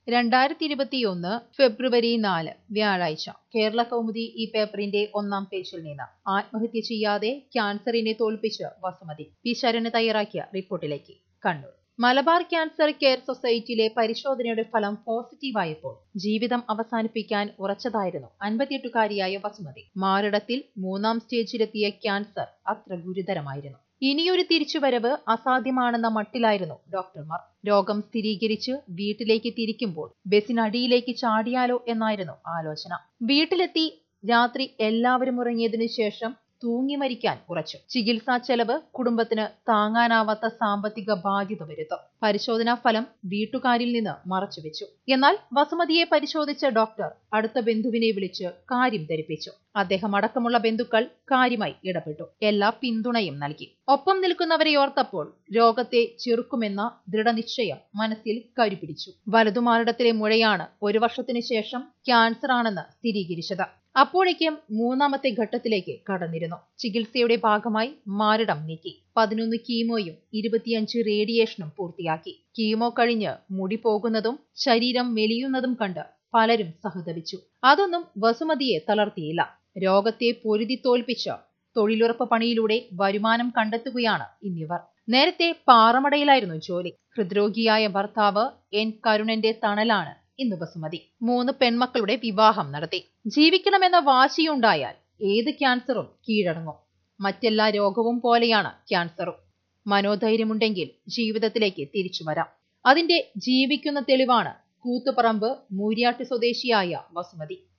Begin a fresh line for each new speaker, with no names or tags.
രണ്ടായിരത്തി ഇരുപത്തിയൊന്ന് ഫെബ്രുവരി നാല് വ്യാഴാഴ്ച കേരള കൗമുദി ഈ പേപ്പറിന്റെ ഒന്നാം പേജിൽ നിന്ന് ആത്മഹത്യ ചെയ്യാതെ ക്യാൻസറിനെ തോൽപ്പിച്ച് വസുമതി പി ശരണ് തയ്യാറാക്കിയ റിപ്പോർട്ടിലേക്ക് കണ്ണൂർ മലബാർ ക്യാൻസർ കെയർ സൊസൈറ്റിയിലെ പരിശോധനയുടെ ഫലം പോസിറ്റീവായപ്പോൾ ജീവിതം അവസാനിപ്പിക്കാൻ ഉറച്ചതായിരുന്നു അൻപത്തിയെട്ടുകാരിയായ വസുമതി മാറിടത്തിൽ മൂന്നാം സ്റ്റേജിലെത്തിയ ക്യാൻസർ അത്ര ഗുരുതരമായിരുന്നു ഇനിയൊരു തിരിച്ചുവരവ് അസാധ്യമാണെന്ന മട്ടിലായിരുന്നു ഡോക്ടർമാർ രോഗം സ്ഥിരീകരിച്ച് വീട്ടിലേക്ക് തിരിക്കുമ്പോൾ ബസിനടിയിലേക്ക് ചാടിയാലോ എന്നായിരുന്നു ആലോചന വീട്ടിലെത്തി രാത്രി എല്ലാവരും ഉറങ്ങിയതിനു ശേഷം തൂങ്ങി മരിക്കാൻ ഉറച്ചു ചികിത്സാ ചെലവ് കുടുംബത്തിന് താങ്ങാനാവാത്ത സാമ്പത്തിക ബാധ്യത വരുത്തും പരിശോധനാ ഫലം വീട്ടുകാരിൽ നിന്ന് മറച്ചുവെച്ചു എന്നാൽ വസുമതിയെ പരിശോധിച്ച ഡോക്ടർ അടുത്ത ബന്ധുവിനെ വിളിച്ച് കാര്യം ധരിപ്പിച്ചു അദ്ദേഹം അടക്കമുള്ള ബന്ധുക്കൾ കാര്യമായി ഇടപെട്ടു എല്ലാ പിന്തുണയും നൽകി ഒപ്പം നിൽക്കുന്നവരെ ഓർത്തപ്പോൾ രോഗത്തെ ചെറുക്കുമെന്ന ദൃഢനിശ്ചയം മനസ്സിൽ കരുപിടിച്ചു വലതുമാറിടത്തിലെ മുഴയാണ് ഒരു വർഷത്തിനു ശേഷം ക്യാൻസർ ആണെന്ന് സ്ഥിരീകരിച്ചത് അപ്പോഴേക്കും മൂന്നാമത്തെ ഘട്ടത്തിലേക്ക് കടന്നിരുന്നു ചികിത്സയുടെ ഭാഗമായി മാറിടം നീക്കി പതിനൊന്ന് കീമോയും ഇരുപത്തിയഞ്ച് റേഡിയേഷനും പൂർത്തിയാക്കി കീമോ കഴിഞ്ഞ് മുടി പോകുന്നതും ശരീരം മെലിയുന്നതും കണ്ട് പലരും സഹതപിച്ചു അതൊന്നും വസുമതിയെ തളർത്തിയില്ല രോഗത്തെ പൊരുതി തോൽപ്പിച്ച് തൊഴിലുറപ്പ് പണിയിലൂടെ വരുമാനം കണ്ടെത്തുകയാണ് ഇന്നിവർ നേരത്തെ പാറമടയിലായിരുന്നു ജോലി ഹൃദ്രോഗിയായ ഭർത്താവ് എൻ കരുണന്റെ തണലാണ് ഇന്ന് വസുമതി മൂന്ന് പെൺമക്കളുടെ വിവാഹം നടത്തി ജീവിക്കണമെന്ന വാശിയുണ്ടായാൽ ഏത് ക്യാൻസറും കീഴടങ്ങും മറ്റെല്ലാ രോഗവും പോലെയാണ് ക്യാൻസറും മനോധൈര്യമുണ്ടെങ്കിൽ ജീവിതത്തിലേക്ക് തിരിച്ചു വരാം അതിന്റെ ജീവിക്കുന്ന തെളിവാണ് കൂത്തുപറമ്പ് മൂര്യാട്ട് സ്വദേശിയായ വസുമതി